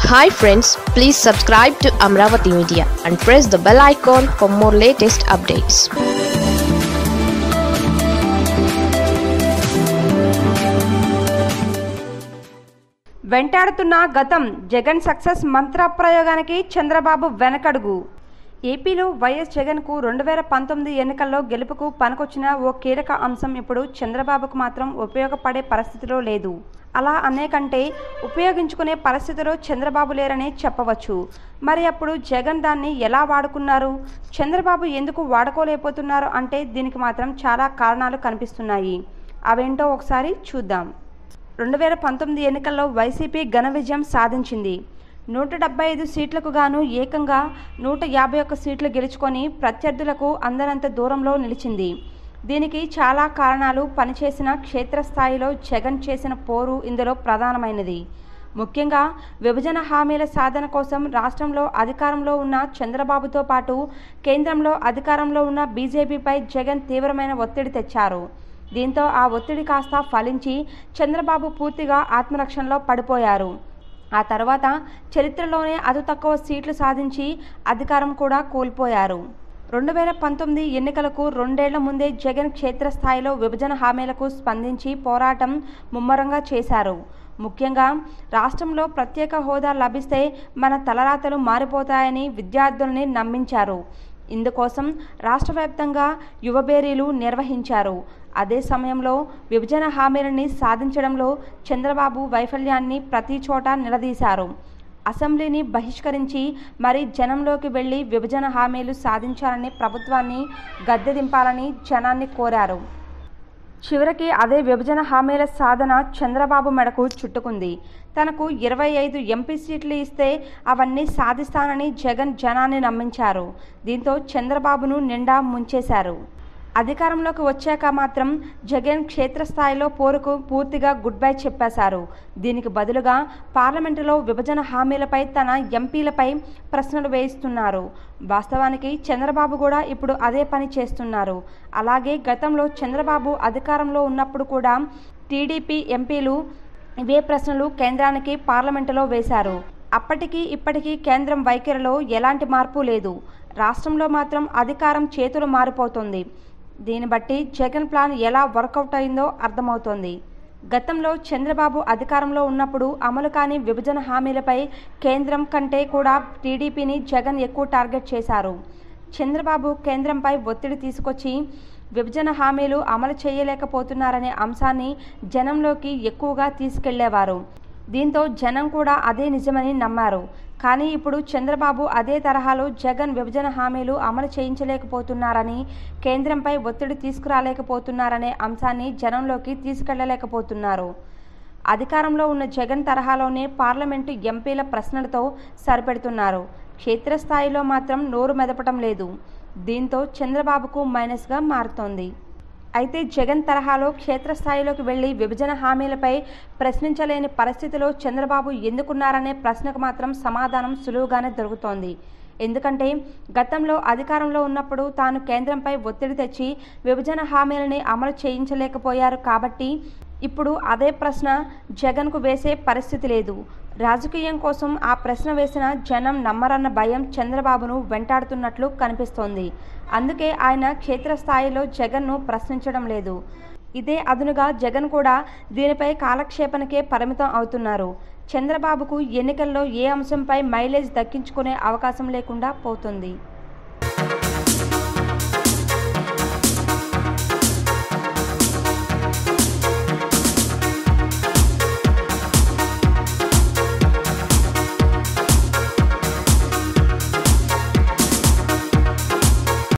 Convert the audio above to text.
hi friends please subscribe to Amaravati media and press the bell icon for more latest updates వెంటాడుతున్న గతం Jagan success మంత్ర ప్రయోగానికి చంద్రబాబు వెనకడుగు ఏపీలో వైఎస్ జగన్కు రెండు వేల పంతొమ్మిది ఎన్నికల్లో గెలుపుకు పనికొచ్చిన ఓ కీలక అంశం ఇప్పుడు చంద్రబాబుకు మాత్రం ఉపయోగపడే పరిస్థితిలో లేదు అలా అనేకంటే ఉపయోగించుకునే పరిస్థితిలో చంద్రబాబు లేరని చెప్పవచ్చు మరి అప్పుడు జగన్ దాన్ని ఎలా వాడుకున్నారు చంద్రబాబు ఎందుకు వాడుకోలేకపోతున్నారు అంటే దీనికి మాత్రం చాలా కారణాలు కనిపిస్తున్నాయి అవేంటో ఒకసారి చూద్దాం రెండు వేల పంతొమ్మిది ఎన్నికల్లో వైసీపీ ఘన విజయం సాధించింది నూట డెబ్బై ఐదు సీట్లకు గాను ఏకంగా నూట యాభై ఒక్క సీట్లు గెలుచుకొని ప్రత్యర్థులకు అందనంత దూరంలో నిలిచింది దీనికి చాలా కారణాలు పనిచేసిన క్షేత్రస్థాయిలో జగన్ చేసిన పోరు ఇందులో ప్రధానమైనది ముఖ్యంగా విభజన హామీల సాధన కోసం రాష్ట్రంలో అధికారంలో ఉన్న చంద్రబాబుతో పాటు కేంద్రంలో అధికారంలో ఉన్న బీజేపీపై జగన్ తీవ్రమైన ఒత్తిడి తెచ్చారు దీంతో ఆ ఒత్తిడి కాస్త ఫలించి చంద్రబాబు పూర్తిగా ఆత్మరక్షణలో పడిపోయారు ఆ తర్వాత చరిత్రలోనే అతి తక్కువ సీట్లు సాధించి అధికారం కూడా కోల్పోయారు రెండు వేల పంతొమ్మిది ఎన్నికలకు రెండేళ్ల ముందే జగన్ క్షేత్రస్థాయిలో విభజన హామీలకు స్పందించి పోరాటం ముమ్మరంగా చేశారు ముఖ్యంగా రాష్ట్రంలో ప్రత్యేక హోదా లభిస్తే మన తలరాతలు మారిపోతాయని విద్యార్థుల్ని నమ్మించారు ఇందుకోసం రాష్ట్ర వ్యాప్తంగా యువబేరీలు నిర్వహించారు అదే సమయంలో విభజన హామీలని సాధించడంలో చంద్రబాబు వైఫల్యాన్ని ప్రతి చోట నిలదీశారు అసెంబ్లీని బహిష్కరించి మరీ జనంలోకి వెళ్లి విభజన హామీలు సాధించాలని ప్రభుత్వాన్ని గద్దె దింపాలని జనాన్ని కోరారు చివరికి అదే విభజన హామీల సాధన చంద్రబాబు మెడకు చుట్టుకుంది తనకు ఇరవై ఐదు ఎంపీ సీట్లు ఇస్తే అవన్నీ సాధిస్తానని జగన్ జనాన్ని నమ్మించారు దీంతో చంద్రబాబును నిండా ముంచేశారు అధికారంలోకి వచ్చాక మాత్రం జగన్ క్షేత్రస్థాయిలో పోరుకు పూర్తిగా గుడ్ బై చెప్పేశారు దీనికి బదులుగా పార్లమెంటులో విభజన హామీలపై తన ఎంపీలపై ప్రశ్నలు వేయిస్తున్నారు వాస్తవానికి చంద్రబాబు కూడా ఇప్పుడు అదే పని చేస్తున్నారు అలాగే గతంలో చంద్రబాబు అధికారంలో ఉన్నప్పుడు కూడా టీడీపీ ఎంపీలు ఇవే ప్రశ్నలు కేంద్రానికి పార్లమెంటులో వేశారు అప్పటికి ఇప్పటికీ కేంద్రం వైఖరిలో ఎలాంటి మార్పు లేదు రాష్ట్రంలో మాత్రం అధికారం చేతులు మారిపోతుంది దీన్ని బట్టి జగన్ ప్లాన్ ఎలా వర్కౌట్ అయిందో అర్థమవుతోంది గతంలో చంద్రబాబు అధికారంలో ఉన్నప్పుడు అమలు కాని విభజన హామీలపై కేంద్రం కంటే కూడా టీడీపీని జగన్ ఎక్కువ టార్గెట్ చేశారు చంద్రబాబు కేంద్రంపై ఒత్తిడి తీసుకొచ్చి విభజన హామీలు అమలు చేయలేకపోతున్నారనే అంశాన్ని జనంలోకి ఎక్కువగా తీసుకెళ్లేవారు దీంతో జనం కూడా అదే నిజమని నమ్మారు కానీ ఇప్పుడు చంద్రబాబు అదే తరహాలో జగన్ విభజన హామీలు అమలు చేయించలేకపోతున్నారని కేంద్రంపై ఒత్తిడి తీసుకురాలేకపోతున్నారనే అంశాన్ని జనంలోకి తీసుకెళ్లలేకపోతున్నారు అధికారంలో ఉన్న జగన్ తరహాలోనే పార్లమెంటు ఎంపీల ప్రశ్నలతో సరిపెడుతున్నారు క్షేత్రస్థాయిలో మాత్రం నోరు మెదపటం లేదు దీంతో చంద్రబాబుకు మైనస్గా మారుతోంది అయితే జగన్ తరహాలో క్షేత్రస్థాయిలోకి వెళ్లి విభజన హామీలపై ప్రశ్నించలేని పరిస్థితిలో చంద్రబాబు ఎందుకున్నారనే ప్రశ్నకు మాత్రం సమాధానం సులువుగానే దొరుకుతోంది ఎందుకంటే గతంలో అధికారంలో ఉన్నప్పుడు తాను కేంద్రంపై ఒత్తిడి తెచ్చి విభజన హామీలని అమలు చేయించలేకపోయారు కాబట్టి ఇప్పుడు అదే ప్రశ్న జగన్కు వేసే పరిస్థితి లేదు రాజకీయం కోసం ఆ ప్రశ్న వేసిన జనం నమ్మరన్న భయం చంద్రబాబును వెంటాడుతున్నట్లు కనిపిస్తోంది అందుకే ఆయన క్షేత్రస్థాయిలో జగన్ను ప్రశ్నించడం లేదు ఇదే అదునుగా జగన్ కూడా దీనిపై కాలక్షేపణకే పరిమితం అవుతున్నారు చంద్రబాబుకు ఎన్నికల్లో ఏ అంశంపై మైలేజ్ దక్కించుకునే అవకాశం లేకుండా పోతుంది